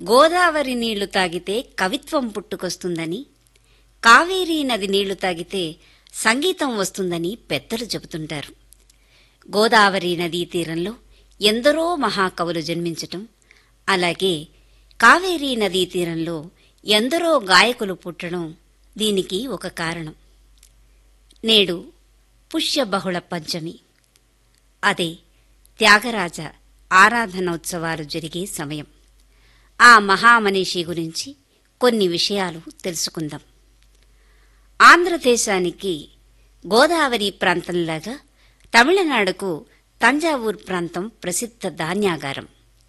గోదావరి నీళ్లు తాగితే కవిత్వం పుట్టుకొస్తుందని కావేరీ నది నీళ్లు తాగితే సంగీతం వస్తుందని పెద్దలు చెబుతుంటారు గోదావరి నదీ తీరంలో ఎందరో మహాకవులు జన్మించటం అలాగే కావేరీ నదీ తీరంలో ఎందరో గాయకులు పుట్టడం దీనికి ఒక కారణం నేడు పుష్యబహుళ పంచమి అదే త్యాగరాజ ఆరాధనోత్సవాలు జరిగే సమయం ఆ మహామనీషి గురించి కొన్ని విషయాలు తెలుసుకుందాం ఆంధ్రదేశానికి గోదావరి ప్రాంతంలాగా తమిళనాడుకు తంజావూర్ ప్రాంతం ప్రసిద్ధ ధాన్యాగారం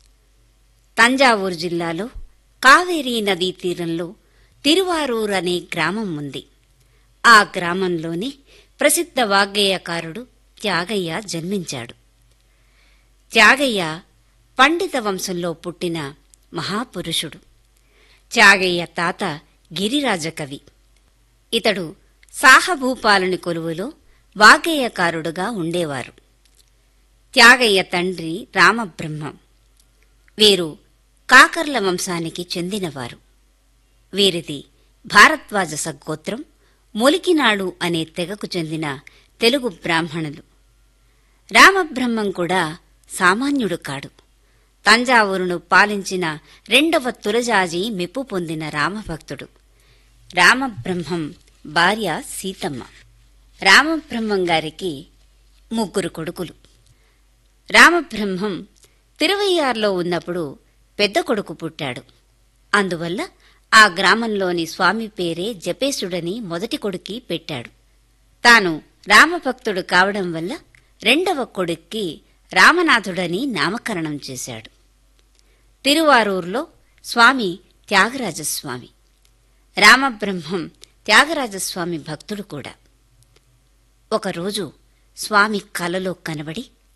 తంజావూరు జిల్లాలో కావేరీ నదీ తీరంలో తిరువారూర్ అనే గ్రామం ఉంది ఆ గ్రామంలోనే ప్రసిద్ధ వాగ్గేయకారుడు త్యాగయ్య జన్మించాడు త్యాగయ్య పండిత వంశంలో పుట్టిన మహాపురుషుడు త్యాగయ్య తాత గిరిరాజ కవి ఇతడు సాహభూపాలుని కొలువులో వాగ్గేయకారుడుగా ఉండేవారు త్యాగయ్య తండ్రి రామబ్రహ్మం వీరు కాకర్ల వంశానికి చెందినవారు వీరిది భారద్వాజ సగోత్రం మొలికినాడు అనే తెగకు చెందిన తెలుగు బ్రాహ్మణులు రామబ్రహ్మం కూడా సామాన్యుడు కాడు తంజావూరును పాలించిన రెండవ తులజాజి మెప్పు పొందిన రామభక్తుడు రామబ్రహ్మం భార్య సీతమ్మ రామబ్రహ్మం గారికి ముగ్గురు కొడుకులు రామబ్రహ్మం తిరువయ్యార్లో ఉన్నప్పుడు పెద్ద కొడుకు పుట్టాడు అందువల్ల ఆ గ్రామంలోని స్వామి పేరే జపేశుడని మొదటి కొడుక్కి పెట్టాడు తాను రామభక్తుడు కావడం వల్ల రెండవ కొడుక్కి రామనాథుడని నామకరణం చేశాడు తిరువారూర్లో స్వామి త్యాగరాజస్వామి రామబ్రహ్మం త్యాగరాజస్వామి భక్తుడు కూడా ఒకరోజు స్వామి కలలో కనబడి